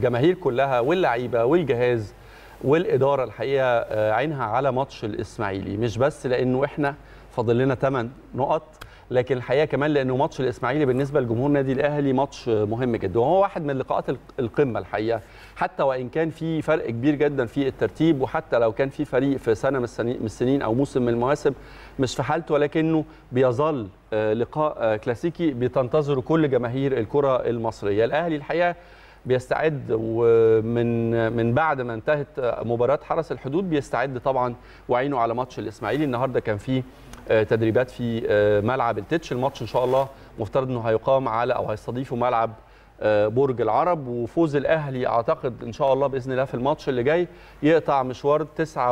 الجماهير كلها واللعيبه والجهاز والاداره الحقيقه آه، عينها على ماتش الاسماعيلي مش بس لانه احنا فاضل لنا 8 نقط لكن الحقيقه كمان لانه ماتش الاسماعيلي بالنسبه لجمهور النادي الاهلي ماتش مهم جدا وهو واحد من لقاءات القمه الحقيقه حتى وان كان في فرق كبير جدا في الترتيب وحتى لو كان في فريق في سنه من السنين- من السنين او موسم من المواسم مش في حالته ولكنه بيظل آه، لقاء آه، كلاسيكي بتنتظره كل جماهير الكره المصريه الاهلي الحقيقه بيستعد ومن من بعد ما انتهت مباراه حرس الحدود بيستعد طبعا وعينه على ماتش الاسماعيلي النهارده كان في آه، تدريبات في آه، ملعب التتش الماتش ان شاء الله مفترض انه هيقام على او هيستضيفه ملعب آه، برج العرب وفوز الاهلي اعتقد ان شاء الله باذن الله في الماتش اللي جاي يقطع مشوار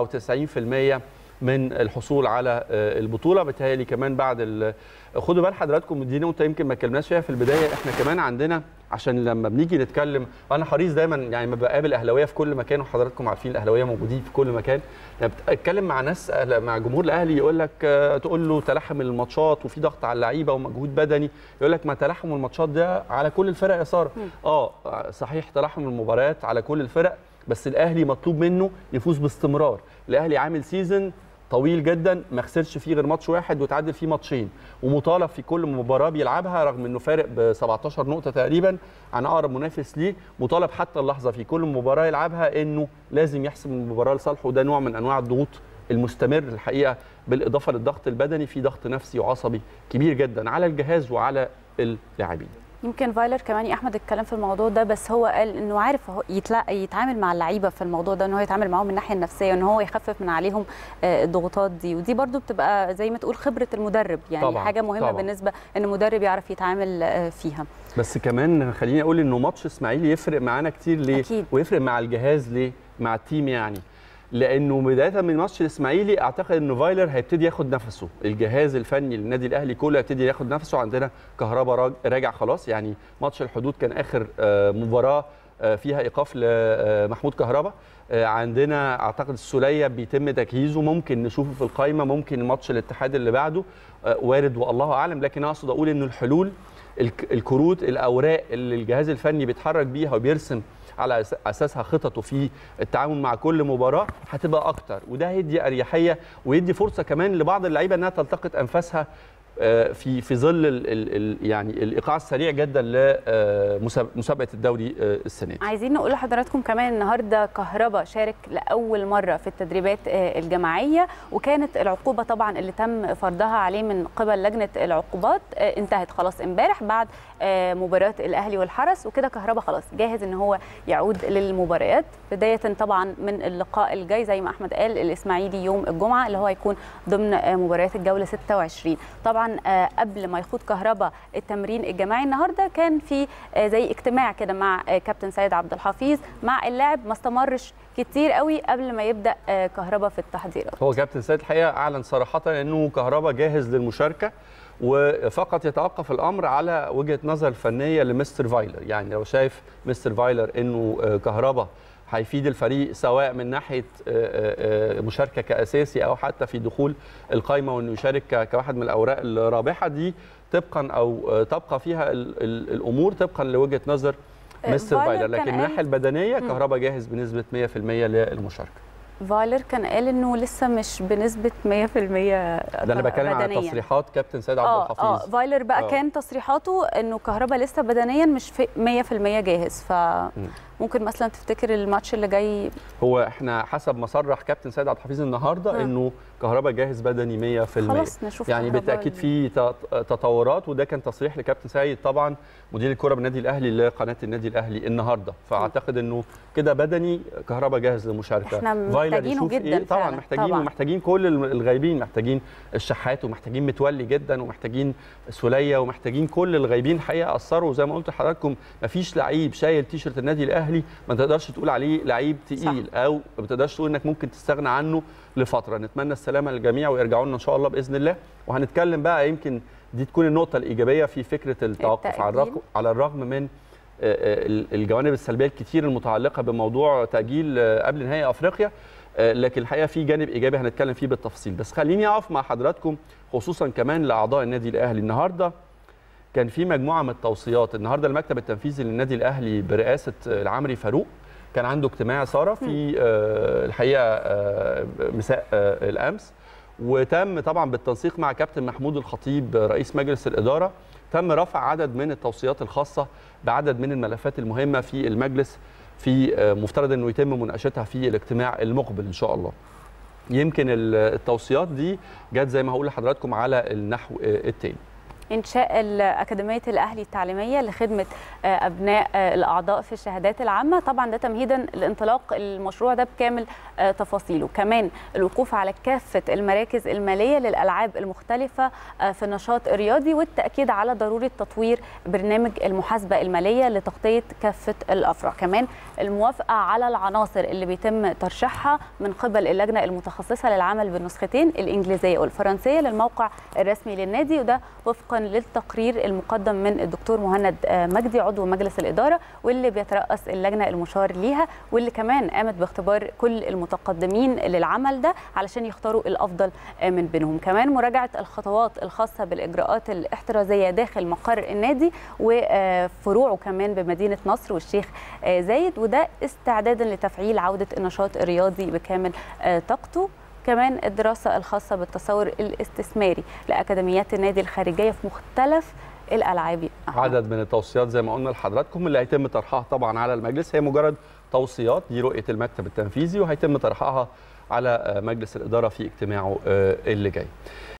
99% من الحصول على آه، البطوله بتهيألي كمان بعد ال- خدوا بال حضراتكم دي نقطه يمكن ما اتكلمناش فيها في البدايه احنا كمان عندنا عشان لما بنيجي نتكلم وانا حريص دايما يعني ما بقابل اهلاويه في كل مكان وحضراتكم عارفين الاهلاويه موجودين في كل مكان لما بتتكلم مع ناس أهل- مع جمهور الاهلي يقول لك آه، تقول له تلاحم الماتشات وفي ضغط على اللعيبه ومجهود بدني يقول لك ما تلاحم الماتشات ده على كل الفرق يا ساره اه صحيح تلاحم المباريات على كل الفرق بس الاهلي مطلوب منه يفوز باستمرار الاهلي عامل سيزون طويل جدا ما خسرش فيه غير ماتش واحد وتعادل فيه ماتشين ومطالب في كل مباراه بيلعبها رغم انه فارق ب 17 نقطه تقريبا عن اقرب منافس ليه مطالب حتى اللحظه في كل مباراه يلعبها انه لازم يحسم المباراه لصالحه وده نوع من انواع الضغوط المستمر الحقيقه بالاضافه للضغط البدني في ضغط نفسي وعصبي كبير جدا على الجهاز وعلى اللاعبين يمكن فايلر كمان يا احمد اتكلم في الموضوع ده بس هو قال انه عارف هو يتلا... يتعامل مع اللعيبه في الموضوع ده ان هو يتعامل معاهم من الناحيه النفسيه ان هو يخفف من عليهم آه، الضغوطات دي ودي برضو بتبقى زي ما تقول خبره المدرب يعني طبعاً، حاجه مهمه طبعاً. بالنسبه ان المدرب يعرف يتعامل آه، فيها بس كمان خليني اقول انه ماتش اسماعيلي يفرق معانا كتير ليه أكيد. ويفرق مع الجهاز ليه مع التيم يعني لانه بدايه من ماتش الاسماعيلي اعتقد انه فايلر هيبتدي ياخد نفسه الجهاز الفني للنادي الاهلي كله هيبتدي ياخد نفسه عندنا كهربا راج- راجع خلاص يعني ماتش الحدود كان اخر آه، مباراه آه، فيها ايقاف لمحمود كهربا آه، عندنا اعتقد السوليه بيتم تجهيزه ممكن نشوفه في القائمه ممكن ماتش الاتحاد اللي بعده آه، وارد والله اعلم لكن اقصد اقول انه الحلول الك- الكروت الاوراق اللي الجهاز الفني بيتحرك بيها وبيرسم على أس- اساسها خططه في التعامل مع كل مباراه هتبقى اكتر وده هيدي اريحيه ويدي فرصه كمان لبعض اللعيبه انها تلتقط انفاسها آه، في في ظل ال ال ال يعني الايقاع السريع جدا لمسابقه الدوري آه، السنه دي عايزين نقول لحضراتكم كمان النهارده كهربا شارك لاول مره في التدريبات آه، الجماعيه وكانت العقوبه طبعا اللي تم فرضها عليه من قبل لجنه العقوبات آه، انتهت خلاص امبارح بعد آه، مباراه الاهلي والحرس وكده كهربا خلاص جاهز ان هو يعود للمباريات بدايه طبعا من اللقاء الجاي زي ما احمد قال الاسماعيلي يوم الجمعه اللي هو هيكون ضمن آه، مباريات الجوله 26 طبعا آه، قبل ما يخوض كهربا التمرين الجماعي النهارده كان في آه، زي اجتماع كده مع آه، كابتن سيد عبد الحفيظ مع اللاعب ما استمرش كتير قوي قبل ما يبدا آه، كهربا في التحضيرات هو كابتن سيد الحقيقه اعلن صراحه انه كهربا جاهز للمشاركه وفقط يتوقف الامر على وجهه نظر فنيه لمستر فايلر يعني لو شايف مستر فايلر انه آه، كهربا هيفيد الفريق سواء من ناحيه آه، آه، مشاركه كاساسي او حتى في دخول القائمه وانه يشارك ك- كواحد من الاوراق الرابحه دي طبقا او آه، تبقى فيها ال- ال- الامور طبقا لوجهه نظر آه، مستر فايلر فايلر كان لكن من قال- الناحيه البدنيه كهربا جاهز بنسبه 100% للمشاركه فايلر كان قال انه لسه مش بنسبه 100% ده انا بتكلم عن بدنياً. تصريحات كابتن سيد عبد اه الحفيظ اه فايلر بقى آه. كان تصريحاته انه كهربا لسه بدنيا مش في 100% جاهز فممكن مثلا تفتكر الماتش اللي جاي هو احنا حسب ما صرح كابتن سيد عبد الحفيظ النهارده ها. انه كهربا جاهز بدني 100% خلاص نشوف يعني كهربا بالتاكيد ال- في ت- تطورات وده كان تصريح لكابتن سيد طبعا مدير الكره بالنادي الاهلي لقناه النادي الاهلي النهارده فاعتقد انه كده بدني كهربا جاهز للمشاركه إحنا فايلر محتاجينه يشوف جداً ايه طبعا فعلاً، محتاجين طبعاً. ومحتاجين كل الغايبين محتاجين الشحات ومحتاجين متولي جدا ومحتاجين سوليه ومحتاجين كل الغايبين الحقيقه اثروا زي ما قلت لحضراتكم مفيش لعيب شايل تيشرت النادي الاهلي ما تقدرش تقول عليه لعيب تقيل صح. او ما تقدرش تقول انك ممكن تستغنى عنه لفتره نتمنى السلامه للجميع ويرجعوا لنا ان شاء الله باذن الله وهنتكلم بقى يمكن دي تكون النقطه الايجابيه في فكره التوقف على التأجيل. الرغم على الرغم من آه، آه، الجوانب السلبيه الكتير المتعلقه بموضوع تاجيل آه، قبل نهائي افريقيا آه، لكن الحقيقه في جانب ايجابي هنتكلم فيه بالتفصيل بس خليني اقف مع حضراتكم خصوصا كمان لاعضاء النادي الاهلي النهارده كان في مجموعه من التوصيات النهارده المكتب التنفيذي للنادي الاهلي برئاسه العمري فاروق كان عنده اجتماع ساره في آه، الحقيقه آه، مساء آه، الامس وتم طبعا بالتنسيق مع كابتن محمود الخطيب رئيس مجلس الاداره تم رفع عدد من التوصيات الخاصه بعدد من الملفات المهمه في المجلس في آه، مفترض انه يتم مناقشتها في الاجتماع المقبل ان شاء الله. يمكن ال- التوصيات دي جت زي ما هقول لحضراتكم على النحو آه، التالي. انشاء ال- اكاديميه الاهلي التعليميه لخدمه آه، ابناء آه، الاعضاء في الشهادات العامه طبعا ده تمهيدا لانطلاق المشروع ده بكامل آه، تفاصيله كمان الوقوف على كافه المراكز الماليه للالعاب المختلفه آه، في النشاط الرياضي والتاكيد على ضروره تطوير برنامج المحاسبه الماليه لتغطيه كافه الافرع كمان الموافقه على العناصر اللي بيتم ترشيحها من قبل اللجنه المتخصصه للعمل بالنسختين الانجليزيه والفرنسيه للموقع الرسمي للنادي وده وفقا للتقرير المقدم من الدكتور مهند آه، مجدي عضو مجلس الاداره واللي بيترأس اللجنه المشار ليها واللي كمان قامت باختبار كل المتقدمين للعمل ده علشان يختاروا الافضل آه، من بينهم كمان مراجعه الخطوات الخاصه بالاجراءات الاحترازيه داخل مقر النادي وفروعه كمان بمدينه نصر والشيخ آه، زايد وده استعدادا لتفعيل عوده النشاط الرياضي بكامل آه، طاقته كمان الدراسة الخاصة بالتصور الاستثماري لأكاديميات النادي الخارجية في مختلف الألعاب عدد من التوصيات زي ما قلنا لحضراتكم اللي هيتم طرحها طبعا على المجلس هي مجرد توصيات دي رؤيه المكتب التنفيذي وهيتم طرحها على آه، مجلس الاداره في اجتماعه آه، اللي جاي.